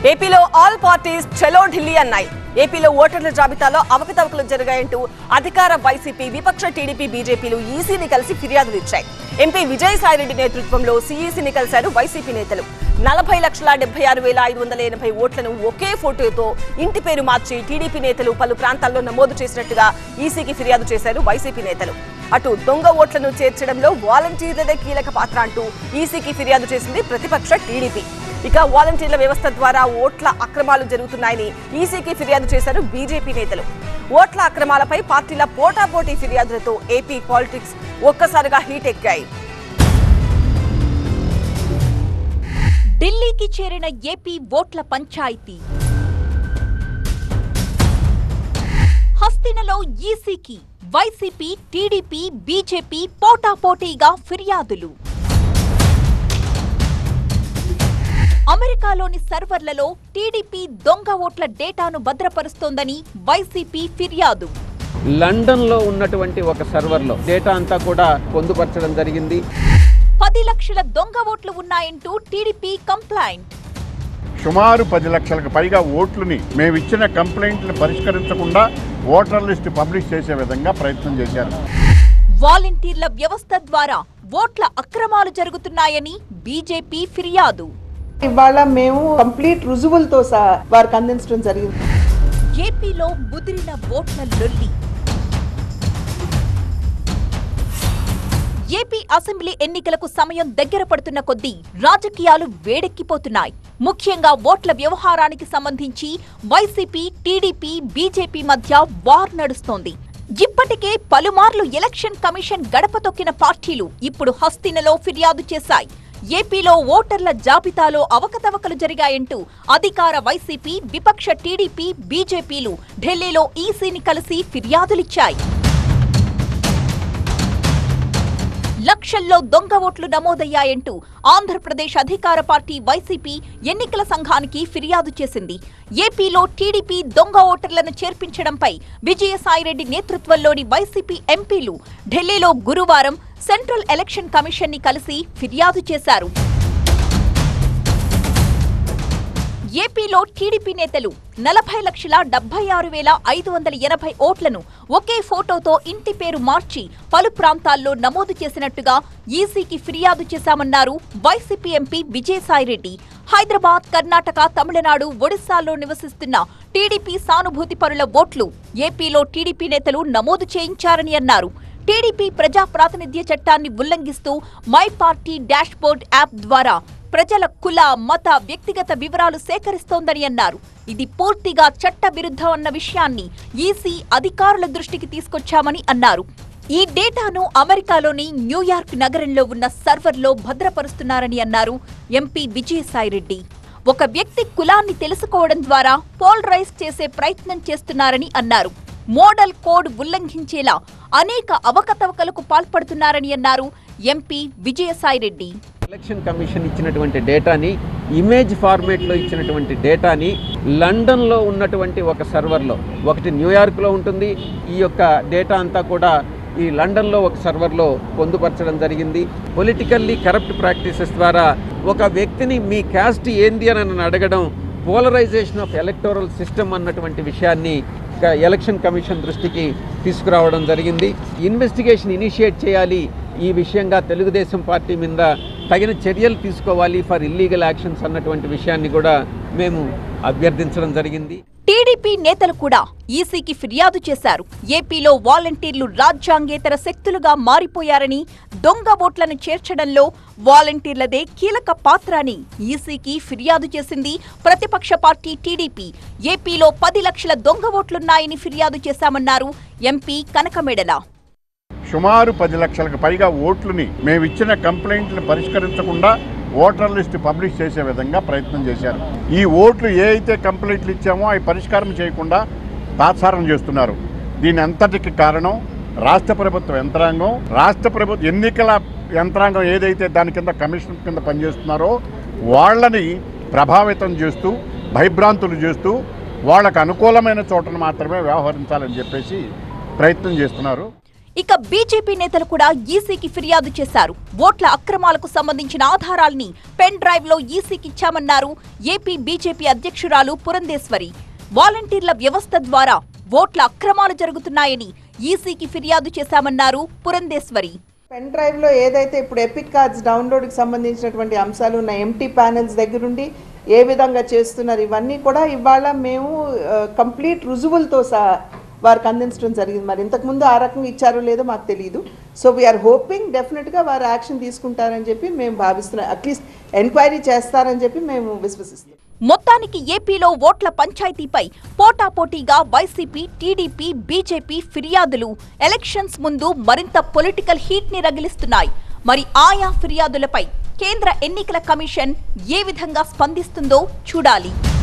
ఏపీలో all parties చలో ఢిల్లీ అన్నాయి ఏపీలో ఓటర్ల జాబితాలో అవకతవకలు జరిగాయంటూ అధికార వైసీపీ విపక్ష టీడీపీ బీజేపీలు ఈసీని కలిసి ఫిర్యాదులు ఇచ్చాయి ఎంపీ విజయసాయిరెడ్డి నేతృత్వంలో సీఈసీని కలిశారు వైసీపీ నేతలు నలభై లక్షల డెబ్బై ఆరు వేల ఐదు వందల ఎనభై ఓట్లను ఒకే ఫోటోతో ఇంటి పేరు మార్చి టీడీపీ నేతలు పలు ప్రాంతాల్లో నమోదు చేసినట్టుగా ఈసీకి ఫిర్యాదు చేశారు వైసీపీ నేతలు అటు దొంగ ఓట్లను చేర్చడంలో వాలంటీర్లదే కీలక పాత్ర అంటూ ఈసీకి ఫిర్యాదు చేసింది ప్రతిపక్ష టీడీపీ ఇక వాలంటీర్ల వ్యవస్థ ద్వారా ఓట్ల అక్రమాలు జరుగుతున్నాయని ఈసీకి ఫిర్యాదు చేశారు బీజేపీ నేతలు ఓట్ల అక్రమాలపై పార్టీల పోటాపోటీ ఫిర్యాదులతో ఏపీ పాలిటిక్స్ ఒక్కసారిగా హీట్ ఎక్కాయి ఢిల్లీకి చేరిన ఏపీ ఓట్ల పంచాయతీ హస్తినలో ఈసీకి వైసీపీ టీడీపీ బీజేపీ పోటాపోటీగా ఫిర్యాదులు అమెరికాలోని సర్వర్లలో టీడీపీ దొంగ ఓట్ల డేటాను భద్రపరుస్తోందని వైసీపీ ఫిర్యాదు లండన్లో ఉన్నటువంటి ఒక సర్వర్లో డేటా అంతా కూడా పొందుపరచడం జరిగింది పది లక్షల దొంగ ఓట్లు ఉన్నాయంటూ టీడీపీ కంప్లైంట్ సుమారు పది లక్షలకు పైగా ఓట్లని మేము ఇచ్చిన కంప్లైంట్లు పరిష్కరించకుండా ఓటర్ లిస్ట్ పబ్లిష్ చేసే విధంగా ప్రయత్నం చేశారు వాలంటీర్ల వ్యవస్థ ద్వారా ఓట్ల అక్రమాలు జరుగుతున్నాయని బీజేపీ ఫిర్యాదు ఇవాళ మేము కంప్లీట్ రుజువులతో సహా వారికి అందించడం జరిగింది ఏపీలో ముదిరిన ఓట్ల లొల్లి ఏపీ అసెంబ్లీ ఎన్నికలకు సమయం దగ్గర పడుతున్న కొద్దీ రాజకీయాలు వేడెక్కిపోతున్నాయి ముఖ్యంగా ఓట్ల వ్యవహారానికి సంబంధించి వైసీపీ టీడీపీ బీజేపీ మధ్య వార్ నడుస్తోంది ఇప్పటికే పలుమార్లు ఎలక్షన్ కమిషన్ గడప తొక్కిన పార్టీలు ఇప్పుడు హస్తినలో ఫిర్యాదు చేశాయి ఏపీలో ఓటర్ల జాబితాలో అవకతవకలు జరిగాయంటూ అధికార వైసీపీ విపక్ష టీడీపీ బీజేపీలు ఢిల్లీలో ఈసీని కలిసి ఫిర్యాదులిచ్చాయి లక్షల్లో దొంగ ఓట్లు నమోదయ్యాయంటూ ఆంధ్రప్రదేశ్ అధికార పార్టీ వైసీపీ ఎన్నికల సంఘానికి ఫిర్యాదు చేసింది ఏపీలో టీడీపీ దొంగ ఓటర్లను చేర్పించడంపై విజయసాయిరెడ్డి నేతృత్వంలోని వైసీపీ ఎంపీలు ఢిల్లీలో గురువారం సెంట్రల్ ఎలక్షన్ కమిషన్ ని కలిసి ఫిర్యాదు చేశారు ఏపీలో టీడీపీ నేతలు నలభై లక్షల డెబ్బై ఆరు వేల ఐదు వందల ఎనభై ఓట్లను ఒకే ఫోటోతో ఇంటి పేరు మార్చి పలు ప్రాంతాల్లో నమోదు చేసినట్టుగా ఈసీకి ఫిర్యాదు చేశామన్నారు వైసీపీ ఎంపీ విజయసాయిరెడ్డి హైదరాబాద్ కర్ణాటక తమిళనాడు ఒడిశాల్లో నివసిస్తున్న టీడీపీ సానుభూతి పరుల ఓట్లు ఏపీలో టీడీపీ నేతలు నమోదు చేయించారని అన్నారు టీడీపీ ప్రజా ప్రాతినిధ్య చట్టాన్ని ఉల్లంఘిస్తూ మై పార్టీ డాష్బోర్డ్ యాప్ ద్వారా ప్రజల కుల మత వ్యక్తిగత వివరాలు సేకరిస్తోందని అన్నారు ఇది పూర్తిగా చట్ట విరుద్ధం అన్న విషయాన్ని ఈసీ అధికారుల దృష్టికి తీసుకొచ్చామని అన్నారు ఈ డేటాను అమెరికాలోని న్యూయార్క్ నగరంలో ఉన్న సర్వర్లో భద్రపరుస్తున్నారని అన్నారు ఎంపీ విజయసాయిరెడ్డి ఒక వ్యక్తి కులాన్ని తెలుసుకోవడం ద్వారా పోలరైజ్ చేసే ప్రయత్నం చేస్తున్నారని అన్నారు మోడల్ కోడ్ ఉల్లంఘించేలా అనేక అవకతవకలకు పాల్పడుతున్నారని అన్నారు ఎంపీ విజయసాయిరెడ్డి ఎలక్షన్ కమిషన్ ఇచ్చినటువంటి డేటాని ఇమేజ్ ఫార్మేట్లో ఇచ్చినటువంటి డేటాని లండన్లో ఉన్నటువంటి ఒక సర్వర్లో ఒకటి న్యూయార్క్లో ఉంటుంది ఈ యొక్క డేటా అంతా కూడా ఈ లండన్లో ఒక సర్వర్లో పొందుపరచడం జరిగింది పొలిటికల్లీ కరప్ట్ ప్రాక్టీసెస్ ద్వారా ఒక వ్యక్తిని మీ క్యాస్ట్ ఏంది అని నన్ను అడగడం పోలరైజేషన్ ఆఫ్ ఎలక్టోరల్ సిస్టమ్ అన్నటువంటి విషయాన్ని ఇక ఎలక్షన్ కమిషన్ దృష్టికి తీసుకురావడం జరిగింది ఇన్వెస్టిగేషన్ ఇనిషియేట్ చేయాలి ఈ విషయంగా తెలుగుదేశం పార్టీ మీద తగిన చర్యలు తీసుకోవాలి ఫర్ ఇల్లీగల్ యాక్షన్స్ అన్నటువంటి విషయాన్ని కూడా మేము అభ్యర్థించడం జరిగింది టీడీపీ నేతలు కూడా ఈసీకి ఫిర్యాదు చేశారు ఏపీలో వాలంటీర్లు రాజ్యాంగేతర శక్తులుగా మారిపోయారని దొంగ ఓట్లను చేర్చడంలో వాలంటీర్లదే కీలక పాత్ర అని ఈసీకి ఫిర్యాదు చేసింది ప్రతిపక్ష పార్టీ టీడీపీ ఏపీలో పది లక్షల దొంగ ఓట్లున్నాయని ఫిర్యాదు చేశామన్నారు ఎంపీ కనకమెడల సుమారు పది లక్షలకు పైగా ఓట్లని మేము ఇచ్చిన కంప్లైంట్లు పరిష్కరించకుండా ఓటర్ లిస్ట్ పబ్లిష్ చేసే విధంగా ప్రయత్నం చేశారు ఈ ఓట్లు ఏ అయితే కంప్లైంట్లు ఇచ్చామో అవి పరిష్కారం చేయకుండా తాత్సారం చేస్తున్నారు దీని అంతటికి కారణం రాష్ట్ర ప్రభుత్వ యంత్రాంగం రాష్ట్ర ప్రభుత్వ ఎన్నికల యంత్రాంగం ఏదైతే దాని కింద కమిషన్ కింద పనిచేస్తున్నారో వాళ్ళని ప్రభావితం చేస్తూ భయభ్రాంతులు చేస్తూ వాళ్ళకు అనుకూలమైన చోటను మాత్రమే వ్యవహరించాలని చెప్పేసి ప్రయత్నం చేస్తున్నారు ఇక బీజేపీ నేతలు కూడా ఈసీకి ఫిర్యాదు చేశారు ఓట్ల అక్రమాలకు సంబంధించిన ఆధారాల్ని పెన్ డ్రైవ్ లో ఈసీకి ఇచ్చామన్నారు ఏపీ బీజేపీ అధ్యక్షురాలు పురంధేశ్వరి వాలంటీర్ల వ్యవస్థ ద్వారా ఓట్ల అక్రమాలు జరుగుతున్నాయని ఈసీకి ఫిర్యాదు చేశామన్నారు పురంధేశ్వరి పెన్ డ్రైవ్ లో ఏదైతే ఇప్పుడు ఎపిక్ కార్డ్స్ డౌన్లోడ్ కి సంబంధించినటువంటి అంశాలు ఉన్న ఎంటీ ప్యానెల్స్ దగ్గరుండి ఏ విధంగా చేస్తున్నారు ఇవన్నీ కూడా ఇవాళ మేము కంప్లీట్ రుజువులతో సహా వారికి అందించడం జరిగింది మరి ఇంతకుముందు ఆ రకంగా ఇచ్చారో లేదో మాకు తెలియదు సో వీఆర్ హోపింగ్ డెఫినెట్గా వారు యాక్షన్ తీసుకుంటారని చెప్పి మేము భావిస్తున్నాం అట్లీస్ట్ ఎంక్వైరీ చేస్తారని చెప్పి మేము విశ్వసిస్తున్నాం మొత్తానికి ఏపీలో ఓట్ల పంచాయతీపై పోటాపోటీగా వైసీపీ టీడీపీ బీజేపీ ఫిర్యాదులు ఎలక్షన్స్ ముందు మరింత పొలిటికల్ హీట్ ని రగిలిస్తున్నాయి మరి ఆయా ఫిర్యాదులపై కేంద్ర ఎన్నికల కమిషన్ ఏ విధంగా స్పందిస్తుందో చూడాలి